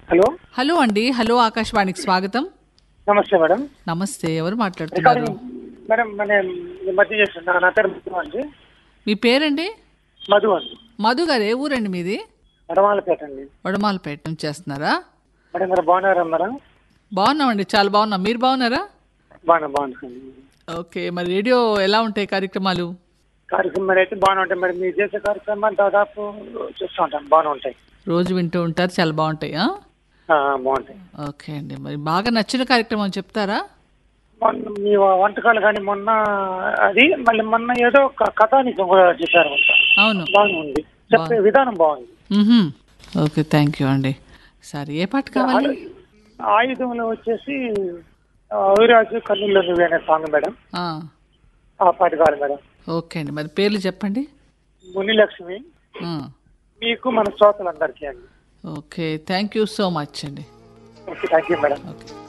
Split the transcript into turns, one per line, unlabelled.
Hello
hello అండి hello ఆకాశవాణికి స్వాగతం
నమస్తే మేడం
నమస్తే ఎవరు మాట్లాడుతున్నారు
రికార్డింగ్ మేడం మన ఈ మధ్య చేస్తున్నా నా పేరు మధు అండి
మీ పేరండి
మధు అండి
మధు గారు ఏ ఊరండి మీది
వడమాలపేట అండి
వడమాలపేట నుంచి చేస్తున్నారా
మేడం మీరు బాగున్నారా మేడం
బాగున్నామండి చాలా బాగున్నాం మీరు బాగున్నారా
బాగున్నా బాగుంటుంది
ఓకే మరి రేడియో ఎలా ఉంటాయి కార్యక్రమాలు
కార్యక్రమాలు అయితే బాగానే ఉంటాయి మేడం మీరు చేసే కార్యక్రమాలు దాదాపు చూస్తూ ఉంటాం బాగానే ఉంటాయి
రోజు వింటూ ఉంటారు చాలా బాగుంటాయి ఆ?
ఆ, బాగుంటాయి
ఓకే అండి మరి బాగా నచ్చిన కార్యక్రమం చెప్తారా
మొన్న మీ వంటకాలు కానీ మొన్న అది మళ్ళీ మొన్న ఏదో ఒక కథానికం కూడా చెప్పారు అంట
అవును
బాగానే ఉంది చెప్పే విధానం బాగుంది
మ్హూ. ఓకే థ్యాంక్ యూ అండి సరే ఏ పాట కావాలి
ఆయుధంలో వచ్చేసి ఆ, అవిరాజు కన్నుల్లో నువ్వే అనే సాంగ్ మేడం
ఆ,
ఆ పాట కావాలి మేడం
ఓకే అండి మరి పేర్లు చెప్పండి
మునిలక్ష్మి
ఆ,
మీకు మన శ్రోతలందరికీ అండి
okay thank you so much అండి
okay thank you madam
okay